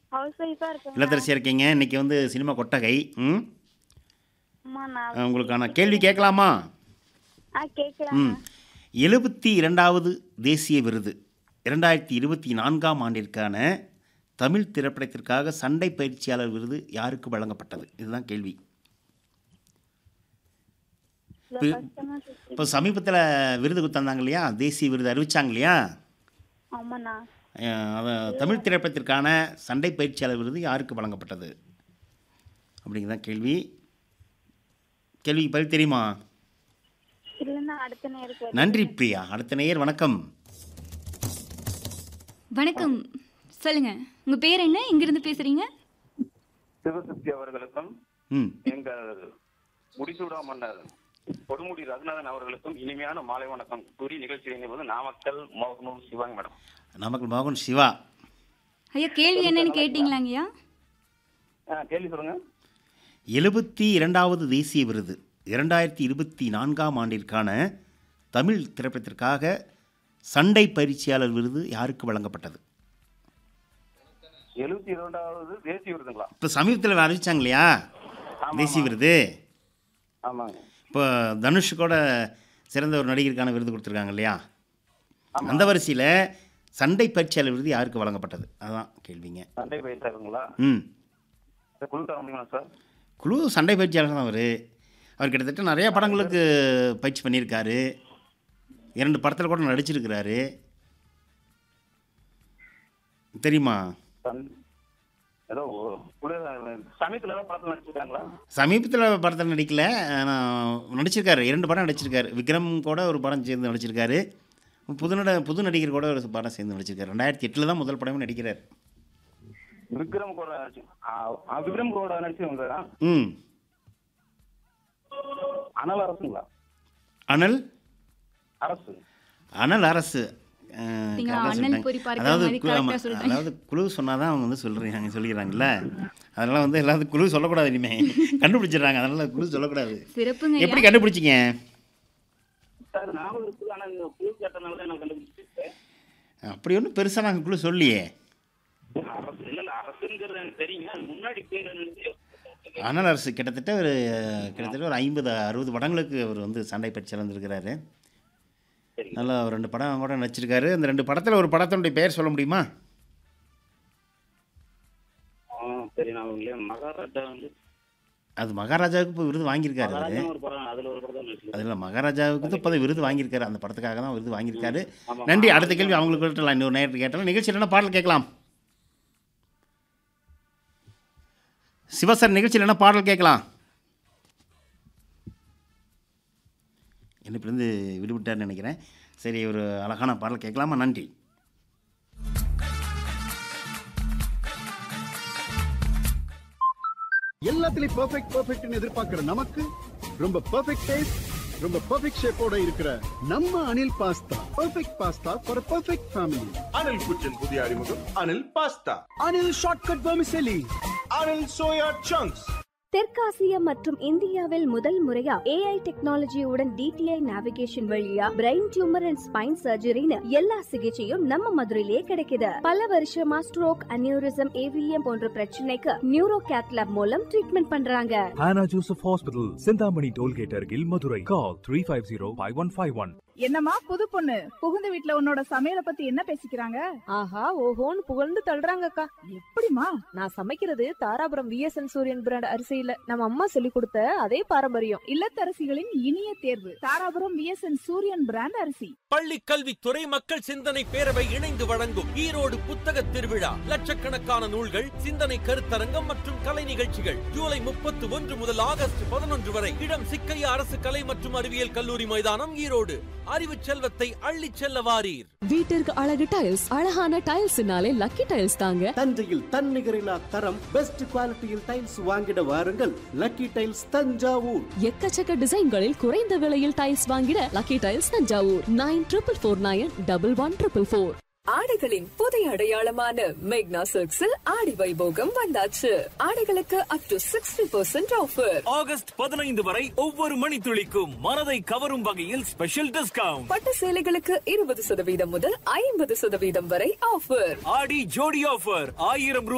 House ஒய்ஃபா இருக்கேன் இல்லத்தரசியாக இருக்கீங்க இன்னைக்கு வந்து சினிமா கொட்டகை ம் அம்மா நான் அஹ் உங்களுக்கான கேள்வி கேட்கலாமா ஆ கேட்கலாம் ம் எழுபத்தி இரண்டாவது தேசிய விருது இரண்டாயிரத்தி இருபத்தி நான்காம் ஆண்டிற்கான தமிழ் திரைப்படத்திற்காக சண்டை பயிற்சியாளர் விருது யாருக்கு வழங்கப்பட்டது இதுதான் கேள்வி இவ்வளோ கஷ்டமா சுத்தி இப்போ சமீபத்தில் விருது கொடுத்தாங்க இல்லையா தேசிய விருது அறிவிச்சாங்க இல்லையா ஆமாண்ணா அஹ் அவ- தமிழ் திரைப்படத்திற்கான சண்டை பயிற்சியாளர் விருது யாருக்கு வழங்கப்பட்டது அப்படிங்கிறதான் கேள்வி கேள்விக்கு பதில் தெரியுமா இல்லைன்னா அடுத்த நேருக்கு நன்றி பிரியா அடுத்த நேயர் வணக்கம் வணக்கம் சொல்லுங்க உங்க பேர் என்ன எங்கிருந்து பேசுறீங்க சிவசக்தி அவர்களுக்கும் ம் எங்கள் முடிசூடா மன்னர் கொடுமுடி ரகுநாதன் அவர்களுக்கும் இனிமையான மாலை வணக்கம் கூறி நிகழ்ச்சி இணைவது நாமக்கல் மோகனூர் சிவாங்க மேடம் நாமக்கல் மோகன் சிவா ஐயா கேள்வி என்னன்னு கேட்டீங்களாங்கய்யா ஆ, கேள்வி சொல்லுங்க எழுபத்தி இரண்டாவது தேசிய விருது இரண்டாயிரத்தி இருபத்தி நான்காம் ஆண்டிற்கான தமிழ் திரைப்படத்திற்காக சண்டை பயிற்சியாளர் விருது யாருக்கு வழங்கப்பட்டது எழுபத்தி இரண்டாவது தேசிய விருதுங்களா இப்போ சமீபத்தில் அறிவிச்சாங்க இல்லையா தேசிய விருது ஆமாங்க இப்போ தனுஷ் கூட சிறந்த ஒரு நடிகருக்கான விருது கொடுத்துருக்காங்க இல்லையா அந்த வரிசையில் சண்டை பயிற்சியாளர் விருது யாருக்கு வழங்கப்பட்டது அதான் கேள்விங்க சண்டை பயிற்சாருங்களா ம் குழு தர முடியுமா சார் குழு சண்டை பயிற்சியாளர் தான் அவர் அவர் கிட்டத்தட்ட நிறைய படங்களுக்கு பயிற்சி பண்ணியிருக்காரு இரண்டு படத்தில் கூட நடிச்சிருக்கிறாரு தெரியுமா சண்- ஏதோ ஒரு- குழு சமயத்துல ஏதாவது படத்தில் நடிச்சிருக்காங்களா சமீபத்தில் படத்தில் நடிக்கல ஆனால் நடிச்சிருக்காரு இரண்டு படம் நடிச்சிருக்காரு விக்ரம் கூட ஒரு படம் சேர்ந்து நடிச்சிருக்காரு புது நட புது நடிகர் கூட ஒரு படம் சேர்ந்து நடிச்சிருக்காரு ரெண்டாயிரத்தி எட்டில் தான் முதல் படமே நடிக்கிறார் விக்ரம் கூட நடிச்சு ஆ, ஆ, விக்ரம் கூட நடிச்சிருங்க சார் ம் அனல் அரசுங்களா அனல் அரசு அனல் அரசு அஹ், நீங்க correct ஆ அனல் சொல்லிட்டாங்க. பொறி பார்க்கிற அதாவது மாதிரி கு- ஆமா, correct ஆ சொல்லிட்டாங்க. அதாவது குழு சொன்னால் தான் அவங்க வந்து சொல்கிறாங்க சொல்லிடுறாங்கல்ல அதனால் வந்து எல்லாத்துக்கும் குழு சொல்லக்கூடாது இனிமே கண்டுபிடிச்சிடுறாங்க அதனால் குழு சொல்லக்கூடாது சிறப்புங்க எப்படி கண்டுபிடிச்சிங்க சார் ஞாபகம் இருக்குது ஆனால் இந்த குழு கேட்டனால தான் நான் கண்டுபிடிச்சிருக்கேன் அப்படி ஒன்றும் பெருசாக நாங்கள் குழு சொல்லியே அரசு இல்ல இல்ல அரசுங்கிறது எனக்கு தெரியுங்க அது முன்னாடி பேர் என்னன்னு அனல் அரசு கிட்டத்தட்ட ஒரு கிட்டத்தட்ட ஒரு ஐம்பது அறுபது படங்களுக்கு அவர் வந்து சண்டை பயிற்சி இழந்திருக்கிறாரு சரி. நல்லா ஒரு ரெண்டு படம் கூட நடிச்சிருக்காரு அந்த ரெண்டு படத்தில் ஒரு படத்தினுடைய பெயர் சொல்ல முடியுமா ஆ, சரி நான் இல்லையா மகாராஜா வந்து அது மகாராஜாவுக்கு இப்போ விருது வாங்கியிருக்காரு அவரு. மகாராஜா ஒரு படம் அதுல ஒரு படம் நடிச்சிருக்கேன் அதில் மகாராஜாவுக்கு தான் இப்போ விருது வாங்கியிருக்காரு அந்த படத்துக்காக தான் விருது வாங்கியிருக்காரு ஆமா. நன்றி அடுத்த கேள்வி அவங்களுக்கு விட்டுலாம் இன்னொரு நேரத்துக்கு கேட்டாலும் நிகழ்ச்சியில் என்ன பாடல் கேட்கலாம் சிவசர் நிகழ்ச்சியில் என்ன பாடல் கேட்கலாம் இருந்து விடுவிட்டார்னு நினைக்கிறேன் சரி ஒரு அழகான பாடல் கேட்கலாமா நன்றி எல்லாத்துலயும் பெர்ஃபெக்ட் பெர்ஃபெக்ட்னு எதிர்பார்க்கிற நமக்கு ரொம்ப பெர்ஃபெக்ட் டேஸ்ட் ரொம்ப பெர்ஃபெக்ட் ஷேப்போட இருக்கிற நம்ம Anil pasta perfect pasta for perfect family Anil kitchen புதிய அறிமுகம் Anil pasta Anil shortcut vermicelli Anil soya chunks தெற்காசியா மற்றும் இந்தியாவில் முதல் முறையா ஏஐ டெக்னாலஜியுடன் டிடிஐ நேவிகேஷன் வழியா பிரெயின் டியூமர் அண்ட் ஸ்பைன் சர்ஜரின்னு எல்லா சிகிச்சையும் நம்ம மதுரையிலேயே கிடைக்குது பல வருஷமா ஸ்ட்ரோக் அனியூரிசம் ஏவிஎம் போன்ற பிரச்சனைக்கு நியூரோ கேத்லாப் மூலம் ட்ரீட்மெண்ட் பண்றாங்க Hannah Joseph Hospital, Sindhamani Tollgate Argil, Madurai. Call 350-5151. என்னம்மா புது பொண்ணு புகுந்த வீட்ல உன்னோட சமையல பத்தி என்ன பேசிக்கிறாங்க ஆஹா ஓஹோன்னு புகழ்ந்து தள்ளுறாங்கக்கா எப்படிமா நான் சமைக்கிறது தாராபுரம் விஎஸ்என் சூரியன் பிராண்ட் அரிசியில நம்ம அம்மா சொல்லி கொடுத்த அதே பாரம்பரியம் இல்லத்தரசிகளின் இனிய தேர்வு தாராபுரம் விஎஸ்என் சூரியன் பிராண்ட் அரிசி பள்ளி கல்வித்துறை மக்கள் சிந்தனை பேரவை இணைந்து வழங்கும் ஈரோடு புத்தக திருவிழா லட்சக்கணக்கான நூல்கள் சிந்தனை கருத்தரங்கம் மற்றும் கலை நிகழ்ச்சிகள் ஜூலை முப்பத்தி ஒன்று முதல் ஆகஸ்ட் பதினொன்று வரை இடம் சிக்கையா அரசு கலை மற்றும் அறிவியல் கல்லூரி மைதானம் ஈரோடு அறிவு செல்வத்தை அள்ளிச் செல்ல வாரீர் வீட்டிற்கு அழகு டைல்ஸ் அழகான டைல்ஸ்னாலே லக்கி டைல்ஸ் தாங்க தஞ்சையில் தன்னிகரில்லா தரம் பெஸ்ட் குவாலிட்டியில் டைல்ஸ் வாங்கிட வாருங்கள் லக்கி டைல்ஸ் தஞ்சாவூர் எக்கச்சக்க டிசைன்களில் குறைந்த விலையில் டைல்ஸ் வாங்கிட lucky tiles Thanjavur nine triple four nine double one triple four ஆடைகளின் புதிய அடையாளமான மேக்னா சில்க்ஸில் ஆடி வைபோகம் வந்தாச்சு ஆடைகளுக்கு up to sixty percent offer August பதினைந்து வரை ஒவ்வொரு மணித்துளிக்கும் மனதை கவரும் வகையில் ஸ்பெஷல் டிஸ்கவுண்ட் பட்டு சேலைகளுக்கு இருபது சதவீதம் முதல் ஐம்பது சதவீதம் வரை ஆஃபர் ஆடி ஜோடி ஆஃபர் ஆயிரம்